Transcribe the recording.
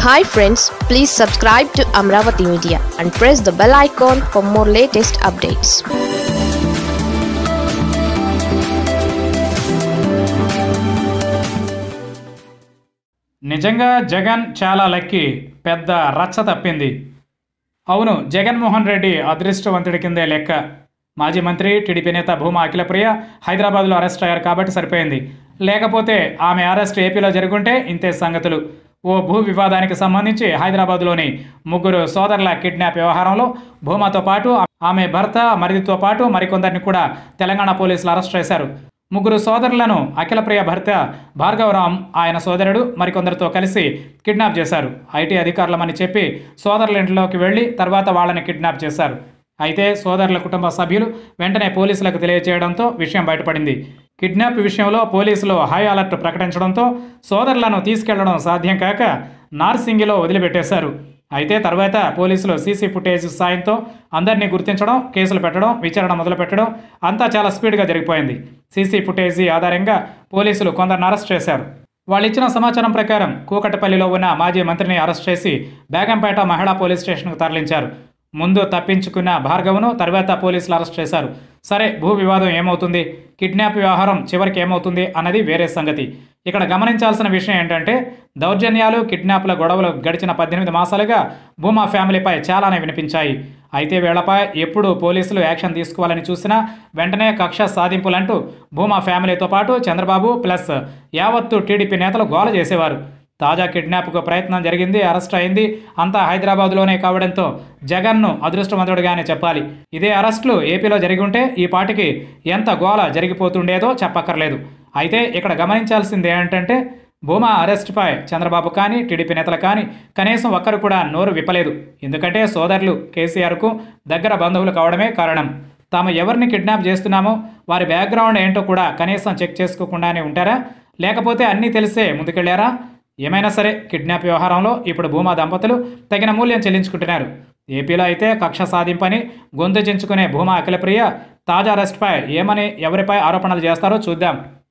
hi friends please subscribe to Amaravati media and press the bell icon for more latest updates నిజంగా జగన్ చాలా lucky పెద్ద రచ్చ తప్పింది అవును జగన్మోహన్ రెడ్డి అదృష్టవంతుడి కిందే లెక్క మాజీ మంత్రి టీడీపీ నేత భూమా అఖిలప్రియ హైదరాబాద్లో అరెస్ట్ అయ్యారు కాబట్టి సరిపోయింది లేకపోతే ఆమె అరెస్ట్ ఏపీలో జరుగుంటే ఇంతే సంగతులు ఓ భూ వివాదానికి సంబంధించి హైదరాబాద్లోని ముగ్గురు సోదరుల కిడ్నాప్ వ్యవహారంలో భూమాతో పాటు ఆమె భర్త మరిదితో పాటు మరికొందరిని కూడా తెలంగాణ పోలీసులు అరెస్ట్ చేశారు ముగ్గురు సోదరులను అఖిలప్రియ భర్త భార్గవరామ్ ఆయన సోదరుడు మరికొందరితో కలిసి కిడ్నాప్ చేశారు ఐటీ అధికారులమని చెప్పి సోదరుల ఇంట్లోకి వెళ్ళి తర్వాత వాళ్ళని కిడ్నాప్ చేశారు అయితే సోదరుల కుటుంబ సభ్యులు వెంటనే పోలీసులకు తెలియజేయడంతో విషయం బయటపడింది కిడ్నాప్ విషయంలో పోలీసులు హై అలర్ట్ ప్రకటించడంతో సోదరులను తీసుకెళ్లడం సాధ్యం కాక నార్సింగిలో వదిలిపెట్టేశారు అయితే తర్వాత పోలీసులు సీసీ ఫుటేజ్ సాయంతో అందరినీ గుర్తించడం కేసులు పెట్టడం విచారణ మొదలుపెట్టడం అంతా చాలా స్పీడ్గా జరిగిపోయింది సీసీ ఫుటేజీ ఆధారంగా పోలీసులు కొందరిని అరెస్ట్ చేశారు వాళ్ళు ఇచ్చిన సమాచారం ప్రకారం కూకటపల్లిలో ఉన్న మాజీ మంత్రిని అరెస్ట్ చేసి బేగంపేట మహిళా పోలీస్ స్టేషన్కు తరలించారు ముందు తప్పించుకున్న భార్గవ్ను తర్వాత పోలీసులు అరెస్ట్ చేశారు సరే భూ వివాదం ఏమవుతుంది కిడ్నాప్ వ్యవహారం చివరికి ఏమవుతుంది అన్నది వేరే సంగతి ఇక్కడ గమనించాల్సిన విషయం ఏంటంటే దౌర్జన్యాలు కిడ్నాప్ల గొడవలు గడిచిన పద్దెనిమిది మాసాలుగా భూమా ఫ్యామిలీపై చాలానే వినిపించాయి అయితే వీళ్లపై ఎప్పుడు పోలీసులు యాక్షన్ తీసుకోవాలని చూసినా వెంటనే కక్ష సాధింపులంటూ భూమా ఫ్యామిలీతో పాటు చంద్రబాబు ప్లస్ యావత్తు టీడీపీ నేతలు గోల చేసేవారు తాజా కిడ్నాప్కు ప్రయత్నం జరిగింది అరెస్ట్ అయింది అంతా హైదరాబాద్లోనే కావడంతో జగన్ను అదృష్టవంతుడిగానే చెప్పాలి ఇదే అరెస్టులు ఏపీలో జరిగి ఉంటే ఈ పాటికి ఎంత గోల జరిగిపోతుండేదో చెప్పక్కర్లేదు అయితే ఇక్కడ గమనించాల్సింది ఏంటంటే భూమా అరెస్టుపై చంద్రబాబు కానీ టీడీపీ నేతలు కానీ కనీసం ఒక్కరు కూడా నోరు విప్పలేదు ఎందుకంటే సోదరులు కేసీఆర్కు దగ్గర బంధువులు కావడమే కారణం తాము ఎవరిని కిడ్నాప్ చేస్తున్నామో వారి బ్యాక్గ్రౌండ్ ఏంటో కూడా కనీసం చెక్ చేసుకోకుండానే ఉంటారా లేకపోతే అన్నీ తెలిసే ముందుకెళ్లారా ఏమైనా సరే కిడ్నాప్ వ్యవహారంలో ఇప్పుడు భూమా దంపతులు తగిన మూల్యం చెల్లించుకుంటున్నారు ఏపీలో అయితే కక్ష సాధింపని గొంతు చించుకునే భూమా అఖిలప్రియ తాజా అరెస్ట్పై ఏమని ఎవరిపై ఆరోపణలు చేస్తారో చూద్దాం